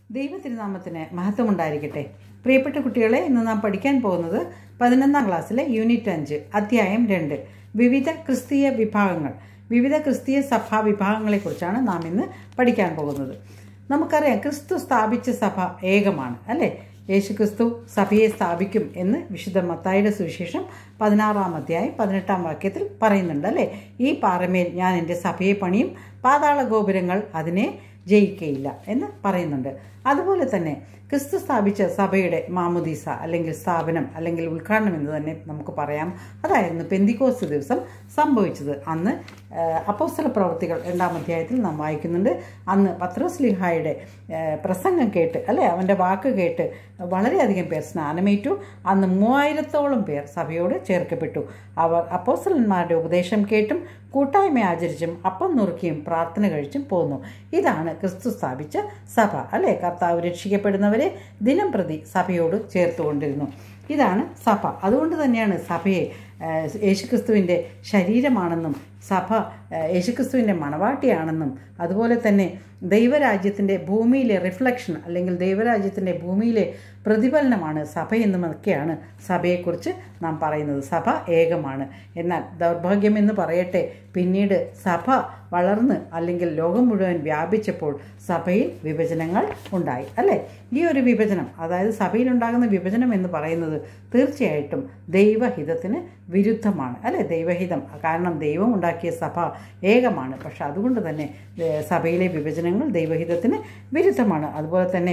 ദൈവതിരുനാമത്തിന് മഹത്വമുണ്ടായിരിക്കട്ടെ പ്രിയപ്പെട്ട കുട്ടികളെ ഇന്ന് നാം പഠിക്കാൻ പോകുന്നത് പതിനൊന്നാം ക്ലാസ്സിലെ യൂണിറ്റ് അഞ്ച് അധ്യായം രണ്ട് വിവിധ ക്രിസ്തീയ വിഭാഗങ്ങൾ വിവിധ ക്രിസ്തീയ സഭാ വിഭാഗങ്ങളെക്കുറിച്ചാണ് നാം ഇന്ന് പഠിക്കാൻ പോകുന്നത് നമുക്കറിയാം ക്രിസ്തു സ്ഥാപിച്ച സഭ ഏകമാണ് അല്ലേ യേശു ക്രിസ്തു സഭയെ സ്ഥാപിക്കും എന്ന് വിശുദ്ധ മത്തായിയുടെ സുവിശേഷം പതിനാറാം അധ്യായം പതിനെട്ടാം വാക്യത്തിൽ പറയുന്നുണ്ട് അല്ലേ ഈ പാറമേൽ ഞാൻ എൻ്റെ സഭയെ പണിയും പാതാള ഗോപുരങ്ങൾ അതിനെ ജയിക്കയില്ല എന്ന് പറയുന്നുണ്ട് അതുപോലെ തന്നെ ക്രിസ്തു സ്ഥാപിച്ച സഭയുടെ മാമുദീസ അല്ലെങ്കിൽ സ്ഥാപനം അല്ലെങ്കിൽ ഉദ്ഘാടനം എന്ന് തന്നെ നമുക്ക് പറയാം അതായിരുന്നു പെന്തിക്കോസ് ദിവസം സംഭവിച്ചത് അന്ന് അപ്പോസ്തല പ്രവർത്തികൾ രണ്ടാം അധ്യായത്തിൽ നാം വായിക്കുന്നുണ്ട് അന്ന് പത്രോസ് ലിഹായുടെ പ്രസംഗം കേട്ട് അല്ലെ അവൻ്റെ വാക്ക് കേട്ട് വളരെയധികം പേർ സ്നാനമേറ്റു അന്ന് മൂവായിരത്തോളം പേർ സഭയോട് ചേർക്കപ്പെട്ടു അവർ അപ്പോസ്തലന്മാരുടെ ഉപദേശം കേട്ടും കൂട്ടായ്മ ആചരിച്ചും അപ്പം നുറുക്കിയും പ്രാർത്ഥന കഴിച്ചും പോന്നു ഇതാണ് ക്രിസ്തു സ്ഥാപിച്ച സഭ അല്ലേ കർത്താവ് രക്ഷിക്കപ്പെടുന്നവരെ ദിനം പ്രതി സഭയോട് ചേർത്തുകൊണ്ടിരുന്നു ഇതാണ് സഭ അതുകൊണ്ട് തന്നെയാണ് സഭയെ യേശുക്രിസ്തുവിൻ്റെ ശരീരമാണെന്നും സഭ യേശുക്രിസ്തുവിൻ്റെ മണവാട്ടിയാണെന്നും അതുപോലെ തന്നെ ദൈവരാജ്യത്തിൻ്റെ ഭൂമിയിലെ റിഫ്ലക്ഷൻ അല്ലെങ്കിൽ ദൈവരാജ്യത്തിൻ്റെ ഭൂമിയിലെ പ്രതിഫലനമാണ് സഭയെന്നുമൊക്കെയാണ് സഭയെക്കുറിച്ച് നാം പറയുന്നത് സഭ ഏകമാണ് എന്നാൽ ദൗർഭാഗ്യം എന്ന് പറയട്ടെ പിന്നീട് സഭ വളർന്ന് അല്ലെങ്കിൽ ലോകം മുഴുവൻ വ്യാപിച്ചപ്പോൾ സഭയിൽ വിഭജനങ്ങൾ ഉണ്ടായി അല്ലേ ഈ ഒരു വിഭജനം അതായത് സഭയിലുണ്ടാകുന്ന വിഭജനം എന്ന് പറയുന്നത് തീർച്ചയായിട്ടും ദൈവഹിതത്തിന് വിരുദ്ധമാണ് അല്ലേ ദൈവഹിതം കാരണം ദൈവം ഉണ്ടാക്കിയ സഭ ഏകമാണ് പക്ഷെ അതുകൊണ്ട് തന്നെ സഭയിലെ വിഭജനങ്ങൾ ദൈവഹിതത്തിന് വിരുദ്ധമാണ് അതുപോലെ തന്നെ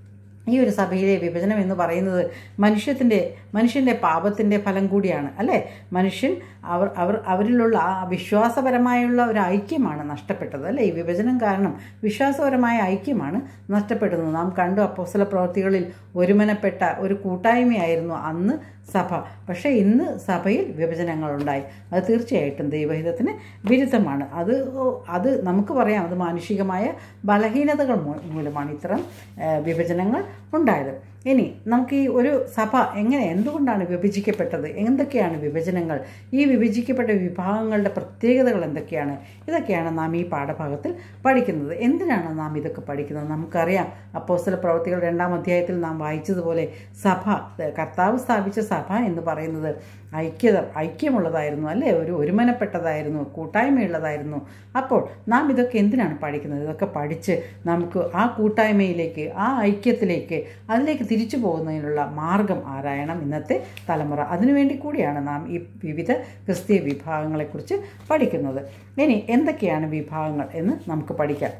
ഈ ഒരു സഭയിലെ വിഭജനം എന്ന് പറയുന്നത് മനുഷ്യത്തിൻ്റെ മനുഷ്യൻ്റെ പാപത്തിൻ്റെ ഫലം കൂടിയാണ് അല്ലേ മനുഷ്യൻ അവർ അവർ അവരിലുള്ള ആ വിശ്വാസപരമായുള്ള ഒരു ഐക്യമാണ് നഷ്ടപ്പെട്ടത് അല്ലേ ഈ വിഭജനം കാരണം വിശ്വാസപരമായ ഐക്യമാണ് നഷ്ടപ്പെടുന്നത് നാം കണ്ടു അപ്പോസ്തല പ്രവർത്തികളിൽ ഒരുമനപ്പെട്ട ഒരു കൂട്ടായ്മയായിരുന്നു അന്ന് സഭ പക്ഷേ ഇന്ന് സഭയിൽ വിഭജനങ്ങളുണ്ടായി അത് തീർച്ചയായിട്ടും ദൈവഹിതത്തിന് വിരുദ്ധമാണ് അത് അത് നമുക്ക് പറയാം അത് മാനുഷികമായ ബലഹീനതകൾ മൂലമാണ് ഇത്തരം വിഭജനങ്ങൾ ഉണ്ടായത് ഇനി നമുക്ക് ഈ ഒരു സഭ എങ്ങനെ എന്തുകൊണ്ടാണ് വിഭജിക്കപ്പെട്ടത് എന്തൊക്കെയാണ് വിഭജനങ്ങൾ ഈ വിഭജിക്കപ്പെട്ട വിഭാഗങ്ങളുടെ പ്രത്യേകതകൾ എന്തൊക്കെയാണ് ഇതൊക്കെയാണ് നാം ഈ പാഠഭാഗത്തിൽ പഠിക്കുന്നത് എന്തിനാണ് നാം ഇതൊക്കെ പഠിക്കുന്നത് നമുക്കറിയാം അപ്പോസ്തല പ്രവർത്തികൾ രണ്ടാം അധ്യായത്തിൽ നാം വായിച്ചതുപോലെ സഭ കർത്താവ് സ്ഥാപിച്ച സഭ എന്ന് പറയുന്നത് ഐക്യത ഐക്യമുള്ളതായിരുന്നു അല്ലേ ഒരു ഒരുമനപ്പെട്ടതായിരുന്നു കൂട്ടായ്മയുള്ളതായിരുന്നു അപ്പോൾ നാം ഇതൊക്കെ എന്തിനാണ് പഠിക്കുന്നത് ഇതൊക്കെ പഠിച്ച് നമുക്ക് ആ കൂട്ടായ്മയിലേക്ക് ആ ഐക്യത്തിലേക്ക് അതിലേക്ക് തിരിച്ചു പോകുന്നതിനുള്ള മാർഗം ആരായണം ഇന്നത്തെ തലമുറ അതിനുവേണ്ടി കൂടിയാണ് നാം ഈ വിവിധ ക്രിസ്തീയ വിഭാഗങ്ങളെക്കുറിച്ച് പഠിക്കുന്നത് ഇനി എന്തൊക്കെയാണ് വിഭാഗങ്ങൾ എന്ന് നമുക്ക് പഠിക്കാം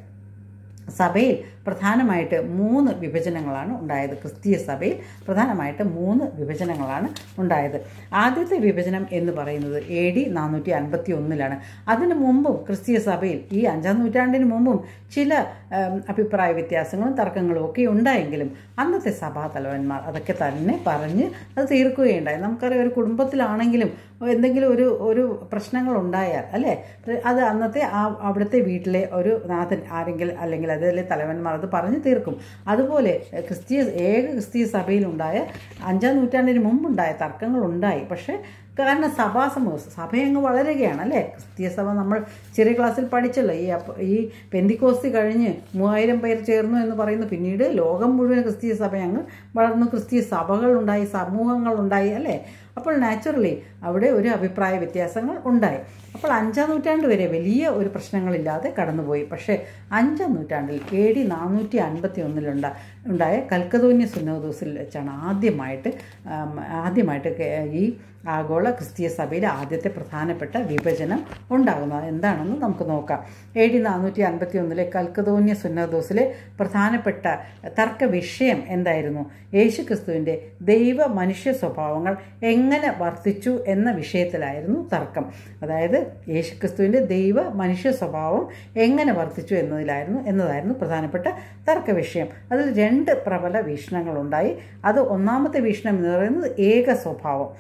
സഭയിൽ പ്രധാനമായിട്ട് മൂന്ന് വിഭജനങ്ങളാണ് ഉണ്ടായത് ക്രിസ്തീയ സഭയിൽ പ്രധാനമായിട്ട് മൂന്ന് വിഭജനങ്ങളാണ് ഉണ്ടായത് ആദ്യത്തെ വിഭജനം എന്ന് പറയുന്നത് എ ഡി നാനൂറ്റി അൻപത്തി ഒന്നിലാണ് അതിനു മുമ്പും ക്രിസ്തീയ സഭയിൽ ഈ അഞ്ചാം നൂറ്റാണ്ടിന് മുമ്പും ചില അഭിപ്രായ വ്യത്യാസങ്ങളും തർക്കങ്ങളും ഒക്കെ ഉണ്ടായെങ്കിലും അന്നത്തെ സഭാ തലവന്മാർ അതൊക്കെ തന്നെ പറഞ്ഞ് അത് തീർക്കുകയുണ്ടായി നമുക്കറിയാം ഒരു കുടുംബത്തിലാണെങ്കിലും എന്തെങ്കിലും ഒരു ഒരു പ്രശ്നങ്ങൾ ഉണ്ടായാൽ അല്ലേ അത് അന്നത്തെ ആ അവിടുത്തെ വീട്ടിലെ ഒരു നാഥൻ ആരെങ്കിലും അല്ലെങ്കിൽ അതിലെ തലവന്മാർ അത് പറഞ്ഞു തീർക്കും അതുപോലെ ക്രിസ്തീയ ഏക ക്രിസ്തീയ സഭയിലുണ്ടായ അഞ്ചാം നൂറ്റാണ്ടിന് മുമ്പുണ്ടായ തർക്കങ്ങൾ ഉണ്ടായി പക്ഷേ കാരണം സഭാ സമൂഹം സഭയങ്ങ് വളരുകയാണ് അല്ലേ ക്രിസ്തീയ സഭ നമ്മൾ ചെറിയ ക്ലാസ്സിൽ പഠിച്ചല്ലോ ഈ ഈ പെന്തിക്കോസ്തി കഴിഞ്ഞ് മൂവായിരം പേർ ചേർന്നു എന്ന് പറയുന്നു പിന്നീട് ലോകം മുഴുവൻ ക്രിസ്തീയ സഭ അങ്ങ് വളർന്നു ക്രിസ്തീയ സഭകളുണ്ടായി സമൂഹങ്ങൾ ഉണ്ടായി അല്ലേ അപ്പോൾ നാച്ചുറലി അവിടെ ഒരു അഭിപ്രായ വ്യത്യാസങ്ങൾ ഉണ്ടായി അപ്പോൾ അഞ്ചാം നൂറ്റാണ്ട് വരെ വലിയ ഒരു പ്രശ്നങ്ങളില്ലാതെ കടന്നുപോയി പക്ഷേ അഞ്ചാം നൂറ്റാണ്ടിൽ എ ഡി നാനൂറ്റി അൻപത്തി ഒന്നിലുണ്ട ഉണ്ടായ കൽക്കതോന്യ സുന്നോദോസിൽ വെച്ചാണ് ആദ്യമായിട്ട് ആദ്യമായിട്ട് ഈ ആഗോള ക്രിസ്തീയ സഭയിലെ ആദ്യത്തെ പ്രധാനപ്പെട്ട വിഭജനം ഉണ്ടാകുന്നത് എന്താണെന്ന് നമുക്ക് നോക്കാം എ ഡി നാനൂറ്റി അൻപത്തി ഒന്നിലെ കൽക്കതോന്യ സുന്നദോസിലെ പ്രധാനപ്പെട്ട തർക്ക വിഷയം എന്തായിരുന്നു യേശു ക്രിസ്തുവിൻ്റെ ദൈവ മനുഷ്യ സ്വഭാവങ്ങൾ എങ്ങനെ വർദ്ധിച്ചു എന്ന വിഷയത്തിലായിരുന്നു തർക്കം അതായത് യേശു ക്രിസ്തുവിൻ്റെ ദൈവ മനുഷ്യ സ്വഭാവം എങ്ങനെ വർദ്ധിച്ചു എന്നതിലായിരുന്നു എന്നതായിരുന്നു പ്രധാനപ്പെട്ട തർക്ക വിഷയം അതിൽ രണ്ട് പ്രബല വീക്ഷണങ്ങളുണ്ടായി അത് ഒന്നാമത്തെ വീക്ഷണം എന്ന് പറയുന്നത് ഏക സ്വഭാവം ഏക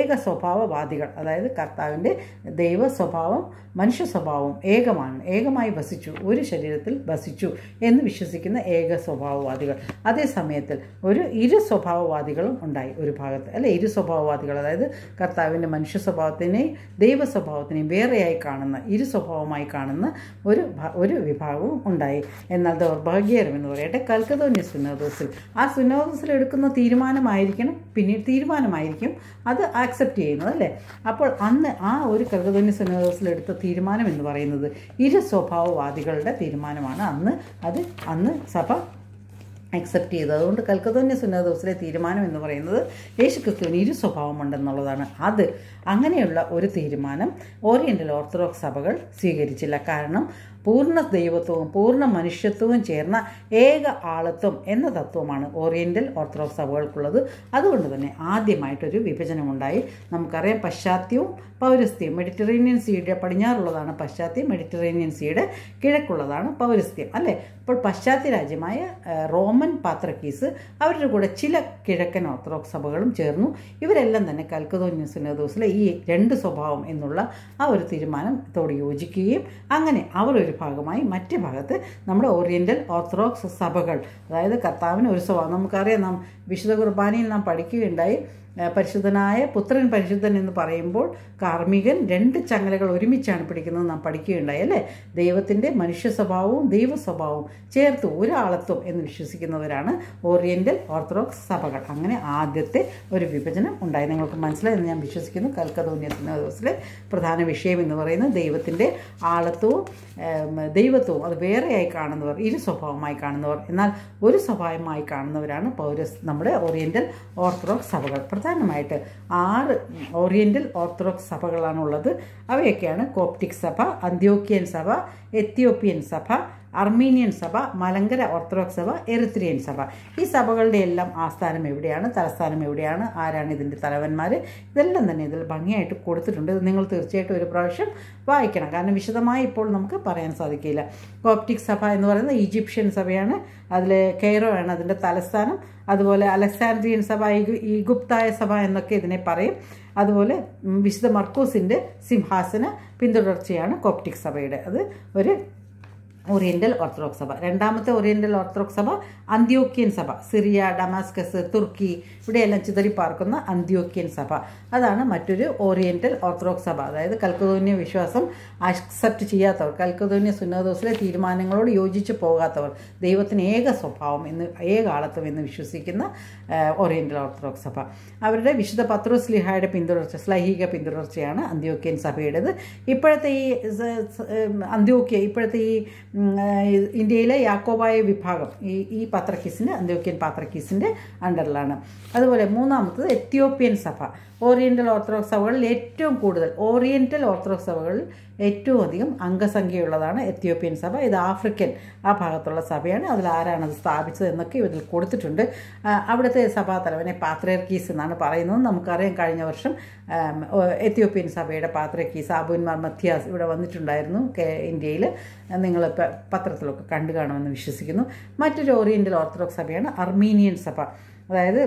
ഏക സ്വഭാവവാദികൾ അതായത് കർത്താവിൻ്റെ ദൈവ സ്വഭാവം മനുഷ്യ സ്വഭാവം ഏകമാണ് ഏകമായി വസിച്ചു ഒരു ശരീരത്തിൽ വസിച്ചു എന്ന് വിശ്വസിക്കുന്ന ഏക സ്വഭാവവാദികൾ അതേ സമയത്തിൽ ഒരു ഇരു സ്വഭാവവാദികളും ഉണ്ടായി ഒരു ഭാഗത്ത് അല്ലെ ഇരു സ്വഭാവവാദികൾ അതായത് കർത്താവിൻ്റെ മനുഷ്യ സ്വഭാവത്തിനെയും ദൈവ സ്വഭാവത്തിനെയും വേറെയായി കാണുന്ന ഇരു സ്വഭാവമായി കാണുന്ന ഒരു ഭ- ഒരു വിഭാഗവും ഉണ്ടായി എന്നാൽ ദൗർഭാഗ്യകരം എന്ന് പറയട്ടെ കൽക്കതോന്യ സുന്നോദോസിൽ ആ സുന്നോദോസിൽ എടുക്കുന്ന തീരുമാനമായിരിക്കണം പിന്നീട് തീരുമാനമായിരിക്കും അത് ആക്സെപ്റ്റ് ചെയ്യുന്നത് അല്ലേ അപ്പോൾ അന്ന് ആ ഒരു കൽക്കതോന്യ സുന്നോദോസിൽ എടുത്ത തീരുമാനം എന്ന് പറയുന്നത് ഇരു സ്വഭാവവാദികളുടെ തീരുമാനമാണ് അന്ന് അത് അന്ന് സഭ അക്സെപ്റ്റ് ചെയ്തത് അതുകൊണ്ട് കൽക്കത്തോന്യ സുന്നതോസിലെ തീരുമാനം എന്ന് പറയുന്നത് യേശു ക്രിസ്തുവിന് ഇരു സ്വഭാവമുണ്ടെന്നുള്ളതാണ് അത് അങ്ങനെയുള്ള ഒരു തീരുമാനം ഓറിയൻ്റൽ ഓർത്തഡോക്സ് സഭകൾ സ്വീകരിച്ചില്ല കാരണം പൂർണ്ണ ദൈവത്വവും പൂർണ്ണ മനുഷ്യത്വവും ചേർന്ന ഏക ആളത്വം എന്ന തത്വമാണ് ഓറിയൻ്റൽ ഓർത്തഡോക്സ് സഭകൾക്കുള്ളത് അതുകൊണ്ട് തന്നെ ആദ്യമായിട്ടൊരു വിഭജനമുണ്ടായി നമുക്കറിയാം പശ്ചാത്യവും പൗരസ്ത്യവും മെഡിറ്ററേനിയൻ സീയുടെ പടിഞ്ഞാറുള്ളതാണ് പശ്ചാത്യം മെഡിറ്ററേനിയൻ സീയുടെ കിഴക്കുള്ളതാണ് പൗരസ്ത്യം അല്ലേ അപ്പോൾ പശ്ചാത്യ രാജ്യമായ ആ, റോമൻ പാത്രക്കീസ് അവരുടെ കൂടെ ചില കിഴക്കൻ ഓർത്തഡോക്സ് സഭകളും ചേർന്നു ഇവരെല്ലാം തന്നെ കൽക്കതോന്യ സുന്നദോസിലെ ഈ രണ്ട് സ്വഭാവം എന്നുള്ള ആ ഒരു തീരുമാനത്തോട് യോജിക്കുകയും അങ്ങനെ അവർ ഒരു ഭാഗമായി മറ്റേ ഭാഗത്ത് നമ്മുടെ ഓറിയൻ്റൽ ഓർത്തഡോക്സ് സഭകൾ അതായത് കർത്താവിന് ഒരു സ്വഭാവം നമുക്കറിയാം നാം വിശുദ്ധ കുർബാനയിൽ നാം പഠിക്കുകയുണ്ടായി ഏഹ് പരിശുദ്ധനായ പുത്രൻ പരിശുദ്ധൻ എന്ന് പറയുമ്പോൾ കാർമികൻ രണ്ട് ചങ്ങലകൾ ഒരുമിച്ചാണ് പിടിക്കുന്നത് നാം പഠിക്കുകയുണ്ടായി അല്ലേ ദൈവത്തിൻ്റെ മനുഷ്യ സ്വഭാവവും ദൈവ സ്വഭാവവും ചേർത്ത് ഒരാളത്വം എന്ന് വിശ്വസിക്കുന്നവരാണ് ഓറിയൻ്റൽ ഓർത്തഡോക്സ് സഭകൾ അങ്ങനെ ആദ്യത്തെ ഒരു വിഭജനം ഉണ്ടായി നിങ്ങൾക്ക് മനസ്സിലായെന്ന് ഞാൻ വിശ്വസിക്കുന്നു കൽക്കതോന്യ ദിവസത്തിലെ പ്രധാന വിഷയം എന്ന് പറയുന്നത് ദൈവത്തിൻ്റെ ആളത്വവും ഏം, ദൈവത്വവും അത് വേറെയായി കാണുന്നവർ ഇരു സ്വഭാവമായി കാണുന്നവർ എന്നാൽ ഒരു സ്വഭാവമായി കാണുന്നവരാണ് പൗരസ് നമ്മുടെ ഓറിയൻ്റൽ ഓർത്തഡോക്സ് സഭകൾ പ്രധാനമായിട്ട് ആറ് ഓറിയൻ്റൽ ഓർത്തഡോക്സ് സഭകളാണുള്ളത് അവയൊക്കെയാണ് കോപ്റ്റിക് സഭ അന്ത്യോക്യൻ സഭ എത്യോപ്യൻ സഭ അർമീനിയൻ സഭ മലങ്കര ഓർത്തഡോക്സ് സഭ എറിത്രിയൻ സഭ ഈ സഭകളുടെ എല്ലാം ആസ്ഥാനം എവിടെയാണ് തലസ്ഥാനം എവിടെയാണ് ആരാണ് ഇതിൻ്റെ തലവന്മാർ ഇതെല്ലാം തന്നെ ഇതിൽ ഭംഗിയായിട്ട് കൊടുത്തിട്ടുണ്ട് ഇത് നിങ്ങൾ തീർച്ചയായിട്ടും ഒരു പ്രാവശ്യം വായിക്കണം കാരണം വിശദമായി ഇപ്പോൾ നമുക്ക് പറയാൻ സാധിക്കില്ല കോപ്റ്റിക് സഭ എന്ന് പറയുന്നത് ഈജിപ്ഷ്യൻ സഭയാണ് അതിൽ കെയ്റോ ആണ് അതിൻ്റെ തലസ്ഥാനം അതുപോലെ അലക്സാൻഡ്രിയൻ സഭ ഈഗു- ഈഗുപ്തായ സഭ എന്നൊക്കെ ഇതിനെ പറയും അതുപോലെ ഉം, വിശുദ്ധ മർക്കൂസിൻ്റെ സിംഹാസന പിന്തുടർച്ചയാണ് കോപ്റ്റിക് സഭയുടെ അത് ഒരു ഓറിയൻ്റൽ ഓർത്തഡോക്സ് സഭ രണ്ടാമത്തെ ഓറിയൻ്റൽ ഓർത്തഡോക്സ് സഭ അന്ത്യോക്യൻ സഭ സിറിയ ഡമാസ്കസ് തുർക്കി ഇവിടെയെല്ലാം ചിതറിപ്പാർക്കുന്ന അന്ത്യോക്യൻ സഭ അതാണ് മറ്റൊരു ഓറിയൻ്റൽ ഓർത്തഡോക്സ് സഭ അതായത് കൽക്കതോന്യ വിശ്വാസം അക്സെപ്റ്റ് ചെയ്യാത്തവർ കൽക്കതോന്യ സുന്നദോസിലെ തീരുമാനങ്ങളോട് യോജിച്ച് പോകാത്തവർ ദൈവത്തിന് ഏക സ്വഭാവം എന്ന് ഏക ആളത്വം എന്ന് വിശ്വസിക്കുന്ന ഓറിയൻ്റൽ ഓർത്തഡോക്സ് സഭ അവരുടെ വിശുദ്ധ പത്രോസ് ലിഹായുടെ പിന്തുടർച്ച ശ്ലൈഹിക പിന്തുടർച്ചയാണ് അന്ത്യോക്യൻ സഭയുടേത് ഇപ്പോഴത്തെ ഈ സ- സ- ഉം, അന്ത്യോക്യ ഇപ്പോഴത്തെ ഈ ഉം, ആ, ഇന്ത്യയിലെ യാക്കോബായ വിഭാഗം ഈ ഈ പാത്രക്കീസിൻ്റെ അന്ത്യോക്യൻ പാത്രക്കീസിൻ്റെ അണ്ടറിലാണ് അതുപോലെ മൂന്നാമത്തത് എത്യോപ്യൻ സഭ ഓറിയൻ്റൽ ഓർത്തഡോക്സ് സഭകളിൽ ഏറ്റവും കൂടുതൽ ഓറിയൻ്റൽ ഓർത്തഡോക്സ് സഭകളിൽ ഏറ്റവും അധികം അംഗസംഖ്യയുള്ളതാണ് എത്യോപ്യൻ സഭ ഇത് ആഫ്രിക്കൻ ആ ഭാഗത്തുള്ള സഭയാണ് അതിൽ ആരാണ് അത് സ്ഥാപിച്ചത് എന്നൊക്കെ ഇതിൽ കൊടുത്തിട്ടുണ്ട് ആ, അവിടുത്തെ സഭാ തലവനെ പാത്രേർക്കീസ് എന്നാണ് പറയുന്നത് നമുക്കറിയാം കഴിഞ്ഞ വർഷം ആം, ഓ, എത്യോപ്യൻ സഭയുടെ പാത്രക്കീസ് ആബുന്മാർ മത്യാസ് ഇവിടെ വന്നിട്ടുണ്ടായിരുന്നു കേ- ഇന്ത്യയിൽ നിങ്ങൾ പ- പത്രത്തിലൊക്കെ കണ്ടു കാണുമെന്ന് വിശ്വസിക്കുന്നു മറ്റൊരു ഓറിയൻ്റൽ ഓർത്തഡോക്സ് സഭയാണ് അർമീനിയൻ സഭ അതായത്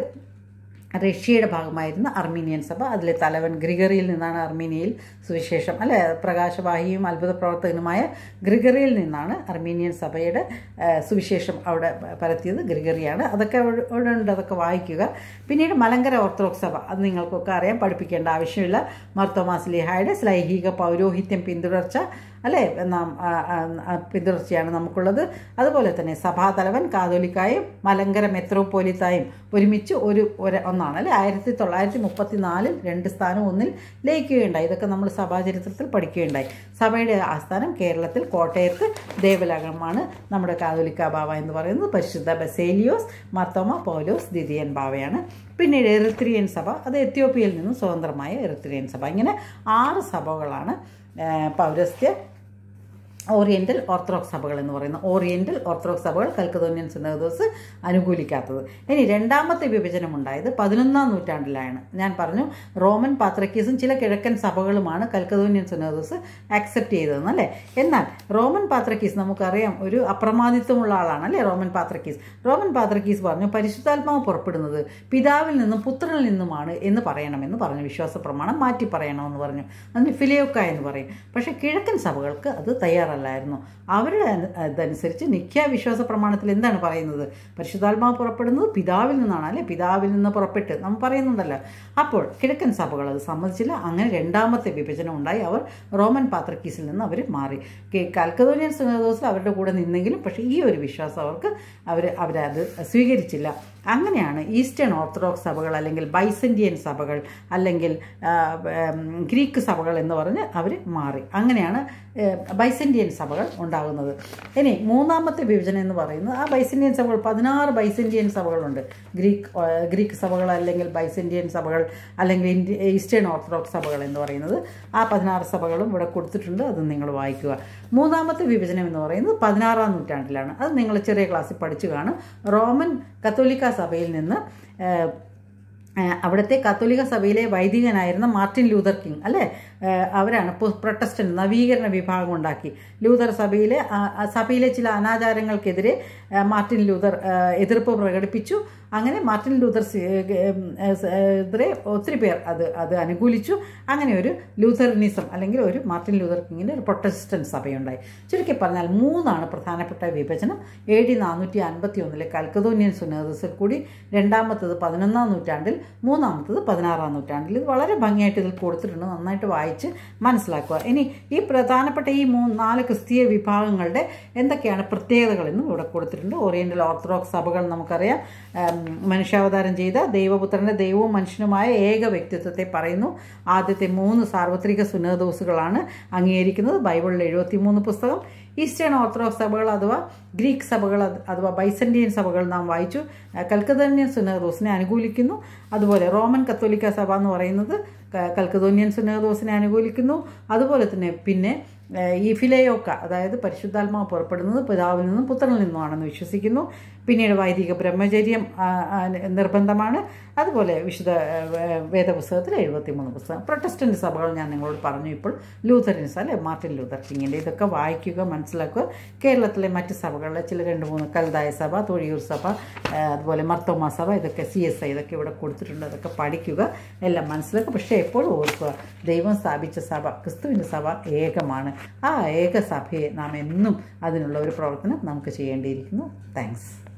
റഷ്യയുടെ ഭാഗമായിരുന്ന അർമീനിയൻ സഭ അതിലെ തലവൻ ഗ്രിഗറിയിൽ നിന്നാണ് അർമീനിയയിൽ സുവിശേഷം അല്ലെ പ്രകാശവാഹിയും അത്ഭുത പ്രവർത്തകനുമായ ഗ്രിഗറിയിൽ നിന്നാണ് അർമീനിയൻ സഭയുടെ ആ, സുവിശേഷം അവിടെ പരത്തിയത് ഗ്രിഗറിയാണ് അതൊക്കെ അവിടെ അവിടെ ഉണ്ട് അതൊക്കെ വായിക്കുക പിന്നീട് മലങ്കര ഓർത്തഡോക്സ് സഭ അത് നിങ്ങൾക്കൊക്കെ അറിയാം പഠിപ്പിക്കേണ്ട ആവശ്യമില്ല മർത്തോമാസ് ലിഹായുടെ ശ്ലൈഹിക പൗരോഹിത്യം പിന്തുടർച്ച അല്ലേ നാം ആ, ആ, ആ, പിന്തുടർച്ചയാണ് നമുക്കുള്ളത് അതുപോലെ തന്നെ സഭാതലവൻ കാതോലിക്കായും മലങ്കര മെത്രോപോലിത്തായും ഒരുമിച്ച് ഒരു ഒരു ഒന്നാണ് അല്ലേ ആയിരത്തി തൊള്ളായിരത്തി മുപ്പത്തി നാലിൽ രണ്ട് സ്ഥാനം ഒന്നിൽ ലയിക്കുകയുണ്ടായി ഇതൊക്കെ നമ്മൾ സഭാചരിത്രത്തിൽ പഠിക്കുകയുണ്ടായി സഭയുടെ ആസ്ഥാനം കേരളത്തിൽ കോട്ടയത്ത് ദേവലകമാണ് നമ്മുടെ കാതോലിക്ക ബാവ എന്ന് പറയുന്നത് പരിശുദ്ധ ബസേലിയോസ് മർത്തോമ പൗലോസ് ദ്വിതീയൻ ബാവയാണ് പിന്നീട് എറിത്രിയൻ സഭ അത് എത്യോപ്യയിൽ നിന്നും സ്വതന്ത്രമായ എറിത്രിയൻ സഭ ഇങ്ങനെ ആറ് സഭകളാണ് ആ, പൗരസ്ത്യ ഓറിയന്റൽ ഓർത്തഡോക്സ് സഭകൾ എന്ന് പറയുന്ന ഓറിയന്റൽ ഓർത്തഡോക്സ് സഭകൾ കൽക്കതോന്യൻ സുന്നതോസ് അനുകൂലിക്കാത്തത് ഇനി രണ്ടാമത്തെ വിഭജനം ഉണ്ടായത് പതിനൊന്നാം നൂറ്റാണ്ടിലാണ് ഞാൻ പറഞ്ഞു റോമൻ പാത്രക്കീസും ചില കിഴക്കൻ സഭകളുമാണ് കൽക്കതോന്യൻ സുന്നതോസ് ആക്സെപ്റ്റ് ചെയ്തതെന്ന് അല്ലേ എന്നാൽ റോമൻ പാത്രക്കീസ് നമുക്കറിയാം ഒരു അപ്രമാദിത്വമുള്ള ആളാണ് അല്ലേ റോമൻ പാത്രക്കീസ് റോമൻ പാത്രക്കീസ് പറഞ്ഞു പരിശുദ്ധാത്മാവ് പുറപ്പെടുന്നത് പിതാവിൽ നിന്നും പുത്രനിൽ നിന്നുമാണ് എന്ന് പറയണമെന്ന് പറഞ്ഞു വിശ്വാസ പ്രമാണം മാറ്റി പറയണമെന്ന് പറഞ്ഞു അതിന് ഫിലിയോക്ക എന്ന് പറയും പക്ഷേ കിഴക്കൻ സഭകൾക്ക് അത് തയ്യാറല്ലായിരുന്നു അവരുടെ അനു- അതനുസരിച്ച് നിഖ്യ വിശ്വാസ പ്രമാണത്തിൽ എന്താണ് പറയുന്നത് പരിശുദ്ധാത്മാവ് പുറപ്പെടുന്നത് പിതാവിൽ നിന്നാണ് അല്ലെ പിതാവിൽ നിന്ന് പുറപ്പെട്ട് നമ്മൾ പറയുന്നുണ്ടല്ലോ അപ്പോൾ കിഴക്കൻ സഭകൾ അത് സമ്മതിച്ചില്ല അങ്ങനെ രണ്ടാമത്തെ വിഭജനം ഉണ്ടായി അവർ റോമൻ പാത്രക്കീസിൽ നിന്ന് അവർ മാറി കെ- കാൽക്കതോനിയൻ സുനദോസിൽ അവരുടെ കൂടെ നിന്നെങ്കിലും പക്ഷേ ഈ ഒരു വിശ്വാസം അവർക്ക് അവർ അവരത് സ്വീകരിച്ചില്ല അങ്ങനെയാണ് ഈസ്റ്റേൺ ഓർത്തഡോക്സ് സഭകൾ അല്ലെങ്കിൽ ബൈസന്റിയൻ സഭകൾ അല്ലെങ്കിൽ ആ, ഉം, ഗ്രീക്ക് സഭകൾ എന്ന് പറഞ്ഞ് അവർ മാറി അങ്ങനെയാണ് ഏ, ബൈസന്റിയൻ സഭകൾ ഉണ്ടാകുന്നത് ഇനി മൂന്നാമത്തെ വിഭജനം എന്ന് പറയുന്നത് ആ ബൈസന്റിയൻ സഭകൾ പതിനാറ് ബൈസന്റിയൻ സഭകളുണ്ട് ഗ്രീക്ക് ആ, ഗ്രീക്ക് സഭകൾ അല്ലെങ്കിൽ ബൈസന്റിയൻ സഭകൾ അല്ലെങ്കിൽ ഇന്ത്യ ഈസ്റ്റേൺ ഓർത്തഡോക്സ് സഭകൾ എന്ന് പറയുന്നത് ആ പതിനാറ് സഭകളും ഇവിടെ കൊടുത്തിട്ടുണ്ട് അത് നിങ്ങൾ വായിക്കുക മൂന്നാമത്തെ വിഭജനം എന്ന് പറയുന്നത് പതിനാറാം നൂറ്റാണ്ടിലാണ് അത് നിങ്ങൾ ചെറിയ ക്ലാസ്സിൽ പഠിച്ചു കാണും റോമൻ കത്തോലിക്ക സഭയിൽ നിന്ന് ഏഹ്, ഏഹ്, അവിടുത്തെ കത്തോലിക്ക സഭയിലെ വൈദികനായിരുന്ന മാർട്ടിൻ ലൂതർ കിങ് അല്ലേ ഏഹ്, അവരാണ് പു- പ്രൊട്ടസ്റ്റന്റ് നവീകരണ വിഭാഗം ഉണ്ടാക്കി ലൂതർ സഭയിലെ ആ, ആ സഭയിലെ ചില അനാചാരങ്ങൾക്കെതിരെ ഏഹ്, മാർട്ടിൻ ലൂതർ ഏഹ്, എതിർപ്പ് പ്രകടിപ്പിച്ചു അങ്ങനെ മാർട്ടിൻ ലൂതർ സി- ഏഹ്, ഏഹ്, എതിരെ ഒത്തിരി പേർ അത് അത് അനുകൂലിച്ചു അങ്ങനെ ഒരു ലൂതറിനിസം അല്ലെങ്കിൽ ഒരു മാർട്ടിൻ ലൂതർ കിങ്ങിൻ്റെ ഒരു പ്രൊട്ടസ്റ്റന്റ് സഭയുണ്ടായി ചുരുക്കി പറഞ്ഞാൽ മൂന്നാണ് പ്രധാനപ്പെട്ട വിഭജനം എ ഡി നാനൂറ്റി അൻപത്തി ഒന്നിലെ കൽക്കതോനിയൻ സുനേതസിൽ കൂടി രണ്ടാമത്തത് പതിനൊന്നാം നൂറ്റാണ്ടിൽ മൂന്നാമത്തത് പതിനാറാം നൂറ്റാണ്ടിൽ ഇത് വളരെ ഭംഗിയായിട്ട് ഇതിൽ കൊടുത്തിട്ടുണ്ട് നന്നായിട്ട് വായിച്ച് മനസ്സിലാക്കുക ഇനി ഈ പ്രധാനപ്പെട്ട ഈ മൂന്ന് നാല് ക്രിസ്തീയ വിഭാഗങ്ങളുടെ എന്തൊക്കെയാണ് പ്രത്യേകതകളെന്നും ഇവിടെ കൊടുത്തിട്ടുണ്ട് ഓറിയന്റൽ ഓർത്തഡോക്സ് സഭകൾ നമുക്കറിയാം ഉം, മനുഷ്യാവതാരം ചെയ്ത ദൈവപുത്രന്റെ ദൈവവും മനുഷ്യനുമായ ഏക വ്യക്തിത്വത്തെ പറയുന്നു ആദ്യത്തെ മൂന്ന് സാർവത്രിക സുനദോസുകളാണ് അംഗീകരിക്കുന്നത് ബൈബിളിലെ എഴുപത്തിമൂന്ന് പുസ്തകം ഈസ്റ്റേൺ ഓർത്തഡോക്സ് സഭകൾ അഥവാ ഗ്രീക്ക് സഭകൾ അത് അഥവാ ബൈസന്റിയൻ സഭകൾ നാം വായിച്ചു അഹ് കൽക്കതോന്യൻ സുനഹദോസിനെ അനുകൂലിക്കുന്നു അതുപോലെ റോമൻ കത്തോലിക്ക സഭ എന്ന് പറയുന്നത് ക- കൽക്കതോന്യൻ സുനഹദോസിനെ അനുകൂലിക്കുന്നു അതുപോലെ തന്നെ പിന്നെ ഏഹ്, ഈ ഫിലയോക്ക അതായത് പരിശുദ്ധാത്മാവ് പുറപ്പെടുന്നത് പിതാവിൽ നിന്നും പുത്രനിൽ നിന്നുമാണെന്ന് വിശ്വസിക്കുന്നു പിന്നീട് വൈദിക ബ്രഹ്മചര്യം ആ, ആ, നിർബന്ധമാണ് അതുപോലെ വിശുദ്ധ ഏഹ്, വേദപുസ്തകത്തിൽ എഴുപത്തിമൂന്ന് പുസ്തകം പ്രൊട്ടസ്റ്റന്റ് സഭകൾ ഞാൻ നിങ്ങളോട് പറഞ്ഞു ഇപ്പോൾ ലൂതറിൻസ് അല്ലെ മാർട്ടിൻ ലൂതർ കിങ്ങിൻ്റെ ഇതൊക്കെ വായിക്കുക മനസ്സിലാക്കുക കേരളത്തിലെ മറ്റ് സഭകളിലെ ചില രണ്ട് മൂന്ന് കൽതായ സഭ തൊഴിയൂർ സഭ ഏഹ്, അതുപോലെ മർത്തോമ സഭ ഇതൊക്കെ സി എസ് ഐ ഇതൊക്കെ ഇവിടെ കൊടുത്തിട്ടുണ്ട് അതൊക്കെ പഠിക്കുക എല്ലാം മനസ്സിലാക്കുക പക്ഷേ എപ്പോഴും ഓർക്കുക ദൈവം സ്ഥാപിച്ച സഭ ക്രിസ്തുവിൻ്റെ സഭ ഏകമാണ് ആ ഏക സഭയെ നാം എന്നും അതിനുള്ള ഒരു പ്രവർത്തനം നമുക്ക് ചെയ്യേണ്ടിയിരിക്കുന്നു താങ്ക്സ്